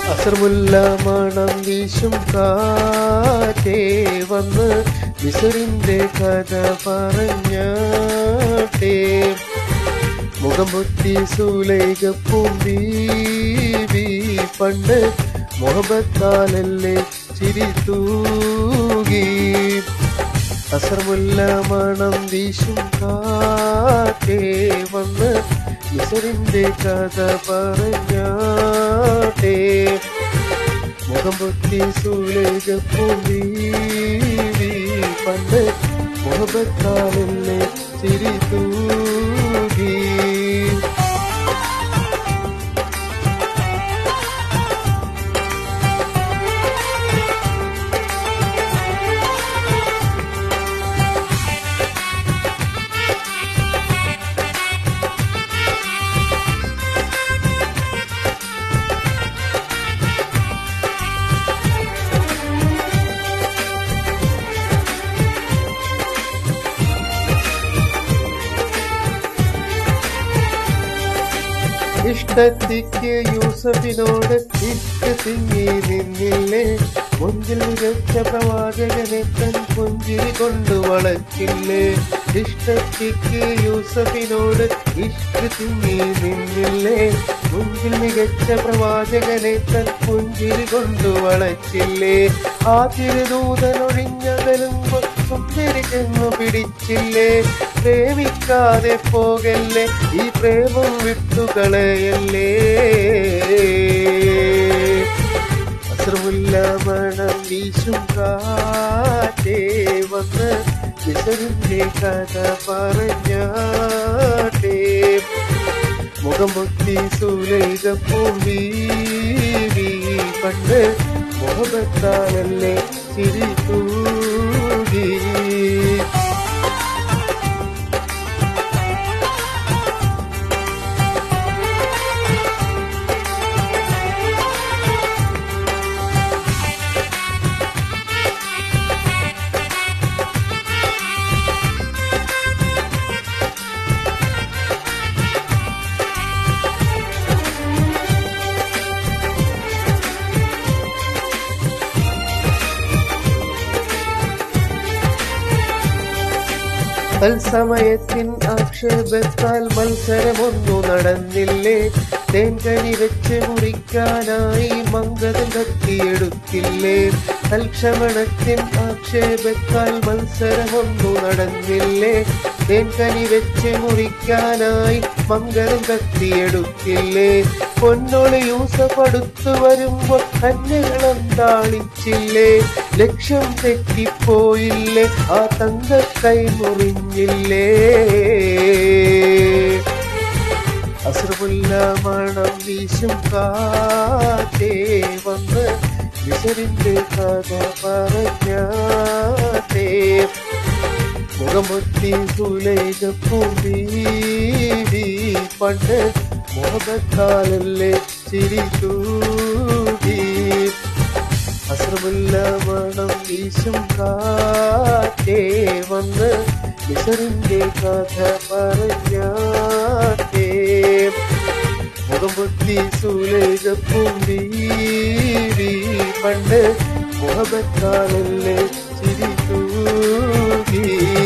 അസർമുല്ല മണം വീശും കാറ്റേ വന്ന് വിസറിന്റെ കഥ പറഞ്ഞാട്ടേ മുഖം പൊത്തി സൂലൈകപ്പും ബീവി പണ്ട് മുഹബത്താലല്ലേ ചിരി തൂകി അസർമുല്ല മണം വീശും കാറ്റേ വന്ന് വിസറിന്റെ കഥ പറഞ്ഞാട്ടേ മുഖം പൊത്തി സൂലൈകപ്പും ബീവി പണ്ട് മുഹബത്താലല്ലേ ചിരി തൂകി ഇഷ്ടത്തിക്ക് യൂസഫിനോട് ഇട്ട് തിങ്ങി നിന്നില്ലേ മുഞ്ചിൽ മികച്ച പ്രവാചകനെ തൻ പുഞ്ചിരി കൊണ്ട് വളച്ചില്ലേ ഇഷ്ടത്തിക്ക് യൂസഫിനോട് ഇട്ട് തിങ്ങി നിന്നില്ലേ മുഞ്ചിൽ മികച്ച പ്രവാചകനെ തൻ പുഞ്ചിരി കൊണ്ട് വളച്ചില്ലേ ആ തിരുദൂതനൊഴിഞ്ഞകലുമ്പോ സുന്ദരി ചെന്നു പിടിച്ചില്ലേ പ്രേമിക്കാതെ പോകല്ലേ ഈ പ്രേമം വിട്ടുകളയല്ലേ അസർമുല്ല മണം വീശും കാറ്റേ വന്ന് വിസറിന്റെ കഥ പറഞ്ഞാട്ടേ മുഖം പൊത്തി സൂലൈകപ്പും വീവി പണ്ട് മുഖത്താലല്ലേ ചിരി തൂകി തത്സമയത്തിൻ ആക്ഷേപത്താൽ മത്സരമൊന്നു നടന്നില്ലേ തേൻകനി വെച്ച് മുറിക്കാനായി മങ്കതം കത്തിയെടുത്തില്ലേ തൽക്ഷമണത്തിൻ ആക്ഷേപത്താൽ മത്സരമൊന്നു നടന്നില്ലേ തേൻകനി വെച്ച് മുറിക്കാനായി മങ്കരം കത്തിയെടുത്തില്ലേ പൊന്നോള് യൂസഫ് അടുത്തു വരുമ്പോ കന്യകളം താളിച്ചില്ലേ ലക്ഷ്യം തെറ്റിപ്പോയില്ലേ ആ തങ്ക കൈ മുറിഞ്ഞില്ലേ അസുറുള്ള മണം വീശും കാറ്റേ വന്ന് വിസറിന്റെ കഥ പറഞ്ഞാട്ടേ മുഖമൊത്തി സുലൈകപ്പും ബീവി പണ്ട് മുഖത്താലല്ലേ ചിരി തൂകി അസ്രമുല്ല മണം വീശും കാറ്റേ വന്ന് മിസറിന്റെ കഥ പറഞ്ഞാട്ടേ മുഖം പൊത്തി സുലൈകപ്പും ബീവി പണ്ട് മുഖത്താലല്ലേ ചിരി തൂകി